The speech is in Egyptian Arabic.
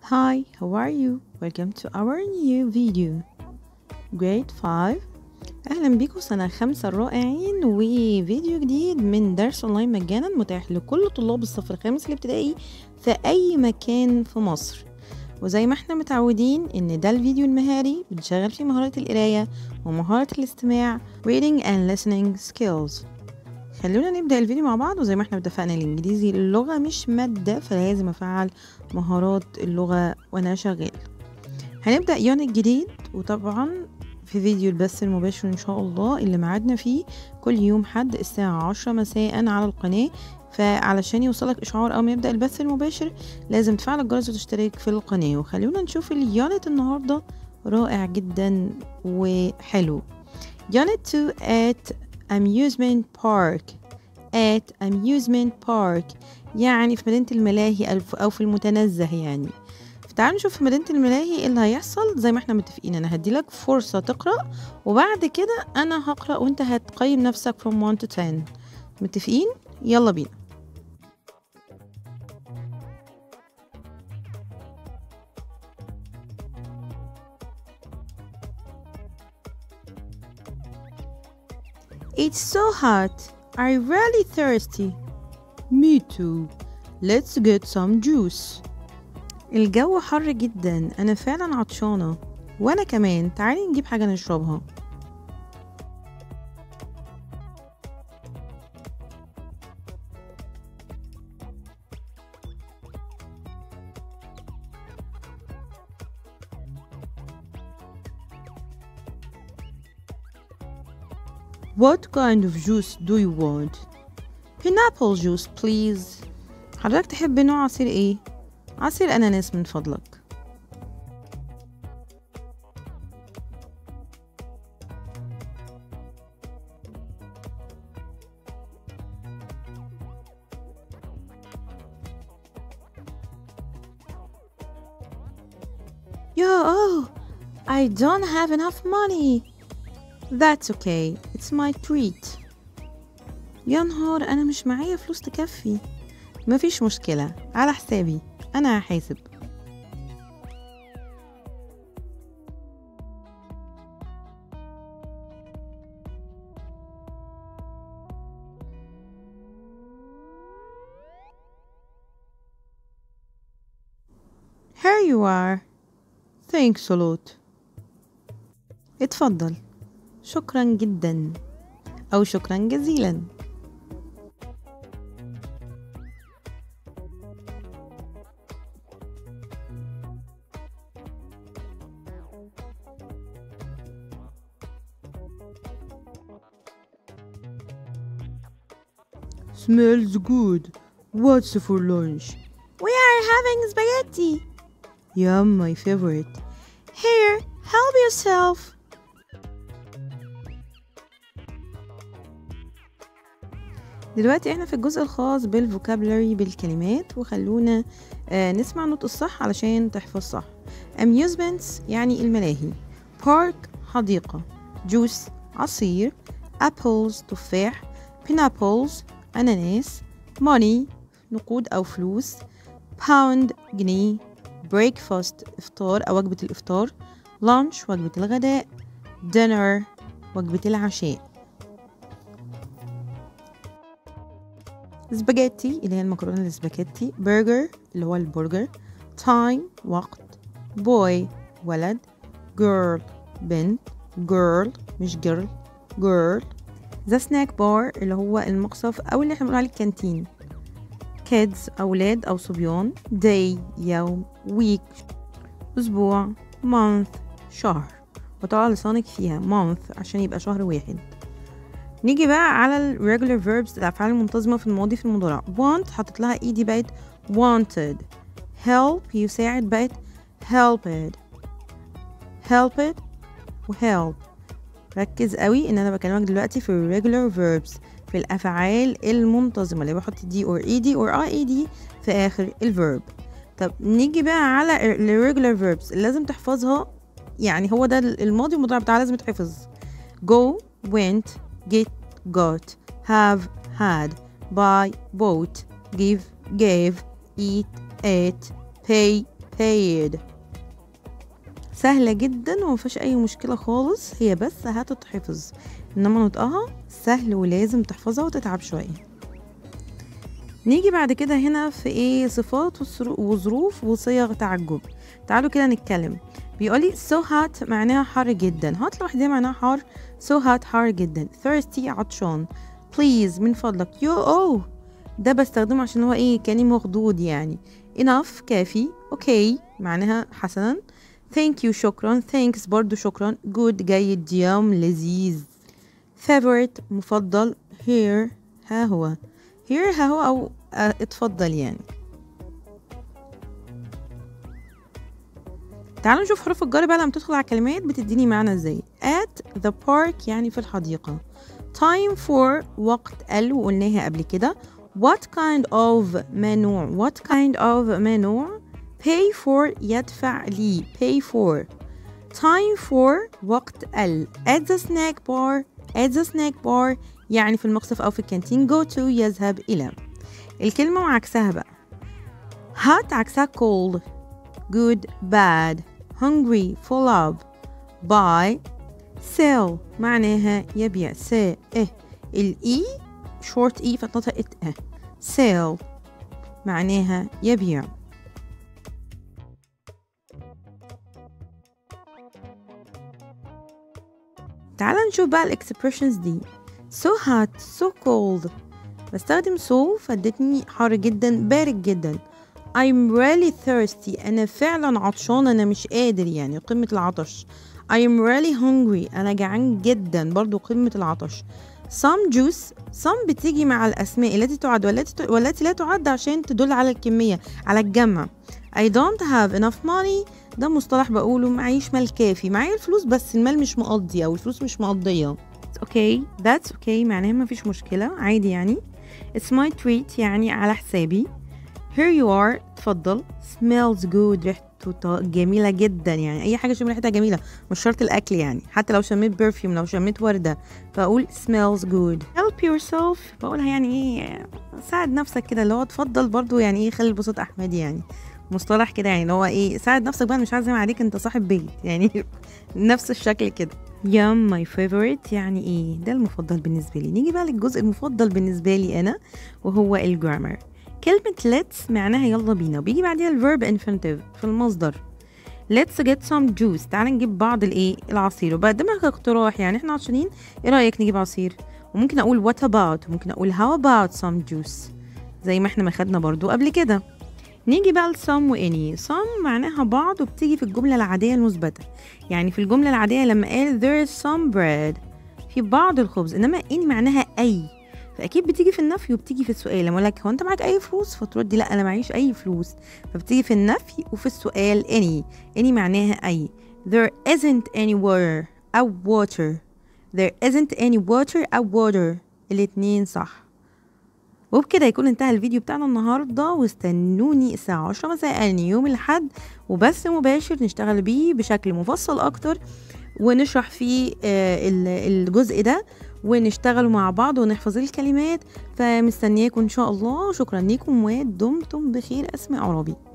Hi, how are you? Welcome to our new video. Grade 5 أهلا بيكم سنة خمسة الرائعين وفيديو جديد من درس أونلاين مجانا متاح لكل طلاب الصف الخامس الابتدائي في أي مكان في مصر وزي ما احنا متعودين ان ده الفيديو المهاري بنشغل فيه مهارة القراية ومهارة الاستماع reading and listening skills خلونا نبدأ الفيديو مع بعض وزي ما احنا اتفقنا الانجليزي اللغة مش مادة فلازم افعل مهارات اللغة وانا شغال هنبدأ يونت جديد وطبعا في فيديو البث المباشر ان شاء الله اللي معادنا فيه كل يوم حد الساعة عشرة مساء على القناة فعلشان يوصلك اشعار اول ما يبدأ البث المباشر لازم تفعل الجرس وتشترك في القناة وخلونا نشوف اليونت النهاردة رائع جدا وحلو يونت 2 at amusement park at amusement park يعني في مدينة الملاهي أو في المتنزه يعني تعالوا نشوف في مدينة الملاهي ايه اللي هيحصل زي ما احنا متفقين انا هديلك فرصة تقرأ وبعد كده انا هقرأ وانت هتقيم نفسك from 1 to 10 متفقين يلا بينا It's so hot. I'm really thirsty. Me too. Let's get some juice. الجو حر جدا أنا فعلا عطشانة وأنا كمان تعالي نجيب حاجة نشربها What kind of juice do you want? Pineapple juice please حضرتك تحب نوع عصير ايه؟ عصير أناناس من فضلك Yo, oh, I don't have enough money. That's okay, it's my treat. يا نهار أنا مش معايا فلوس تكفي مفيش مشكلة على حسابي أنا هحاسب Here you are. Thanks a lot. اتفضل. شكرا جدا. أو شكرا جزيلا. Smells good. What's for lunch? We are having spaghetti. Yum, my favorite. Here, help yourself. دلوقتي احنا في الجزء الخاص بالفوكابلري بالكلمات وخلونا آه نسمع النطق الصح علشان تحفظ صح amusements يعني الملاهي park حديقة juice عصير apples تفاح pineapples أناناس money نقود أو فلوس pound جنيه breakfast إفطار أو وجبة الإفطار lunch وجبة الغداء dinner وجبة العشاء سباجيتي اللي هي المكرونة السباجيتي برجر اللي هو البرجر time وقت boy ولد girl بنت girl مش girl girl ذا سناك بار اللي هو المقصف أو اللي احنا بنقول عليه الكانتين kids أولاد أو صبيان day يوم week أسبوع month شهر وطبعا لسانك فيها month عشان يبقى شهر واحد نيجي بقى على ال regular verbs الأفعال المنتظمة في الماضي في المضارع want حطيت لها ايدي بقت wanted help يساعد بقت helped helped وhelp ركز قوي ان انا بكلمك دلوقتي في regular verbs في الافعال المنتظمه اللي بحط دي or ed or ied في اخر الفيرب طب نيجي بقى على ال regular verbs اللي لازم تحفظها يعني هو ده الماضي والمضارع بتاعها لازم يتحفظ go went get got have had buy bought give gave eat ate pay paid سهلة جدا ومفيهاش أي مشكلة خالص هي بس هتتحفظ إنما نطقها سهل ولازم تحفظها وتتعب شوية نيجي بعد كده هنا في ايه صفات وصرو- وظروف وصيغ تعجب تعالوا كده نتكلم بيقولي so hot معناها حر جدا hot لوحدها معناها حار so hot حار جدا thirsty عطشان please من فضلك yo oh ده بستخدمه عشان هو ايه كاني مخضوض يعني enough كافي okay معناها حسنا thank you شكرا thanks برضو شكرا good جيد يوم لذيذ favorite مفضل here ها هو here ها هو أو آه، اتفضل يعني تعالوا نشوف حروف الجر بقى لما تدخل على الكلمات بتديني معنى ازاي at the park يعني في الحديقة time for وقت ال وقلناها قبل كده what kind of منوع what kind of منوع pay for يدفع لي pay for time for وقت ال at the snack bar at the snack bar يعني في المقصف أو في الكانتين go to يذهب إلى الكلمة وعكسها بقى hot عكسها cold good bad hungry full of buy sell معناها يبيع س اه الإي short إي فاتنطقت اه sell معناها يبيع تعال نشوف بقى الاكسبريشنز دي so hot so cold بستخدم so فادتني حار جدا بارد جدا I'm really thirsty أنا فعلا عطشان أنا مش قادر يعني قمة العطش I'm really hungry أنا جعان جدا برضو قمة العطش some juice some بتيجي مع الأسماء التي تعد والتي والتي لا تعد عشان تدل على الكمية على الجمع I don't have enough money ده مصطلح بقوله معيش مال كافي معايا الفلوس بس المال مش مقضي أو الفلوس مش مقضية It's okay that's okay معناها مفيش مشكلة عادي يعني It's my treat يعني على حسابي Here you are تفضل smells good ريحته ط- جميلة جدا يعني أي حاجة شم ريحتها جميلة مش شرط الأكل يعني حتى لو شميت برفيوم لو شميت وردة فأقول smells good help yourself بقولها يعني إيه ساعد نفسك كده اللي هو تفضل برضو يعني إيه خلي البساط أحمدي يعني مصطلح كده يعني اللي هو إيه ساعد نفسك بقى مش عازم عليك أنت صاحب بيت يعني نفس الشكل كده يام ماي فيفورت يعني ايه ده المفضل بالنسبه لي نيجي بقى للجزء المفضل بالنسبه لي انا وهو الجرامر كلمة let's معناها يلا بينا وبيجي بعديها الverb infinitive في المصدر let's get some juice تعال نجيب بعض الايه العصير وبقدمها كاقتراح يعني احنا عطشانين ايه رأيك نجيب عصير وممكن اقول what about وممكن اقول how about some juice زي ما احنا ما خدنا برضو قبل كده نيجي بقى لسام واني some معناها بعض وبتيجي في الجملة العادية المثبتة يعني في الجملة العادية لما قال there is some bread في بعض الخبز انما اني معناها اي فاكيد بتيجي في النفي وبتيجي في السؤال لما اقول لك هو انت معاك اي فلوس فتردي لا انا معيش اي فلوس فبتيجي في النفي وفي السؤال any any معناها اي there isn't any water او water there isn't any water او water الاتنين صح وبكده يكون انتهى الفيديو بتاعنا النهارده واستنوني الساعة 10 مساء يوم الأحد وبث مباشر نشتغل بيه بشكل مفصل أكتر ونشرح فيه آه، ال- الجزء ده ونشتغل مع بعض ونحفظ الكلمات فمستنياكم إن شاء الله شكرا لكم ودمتم بخير أسماء عربي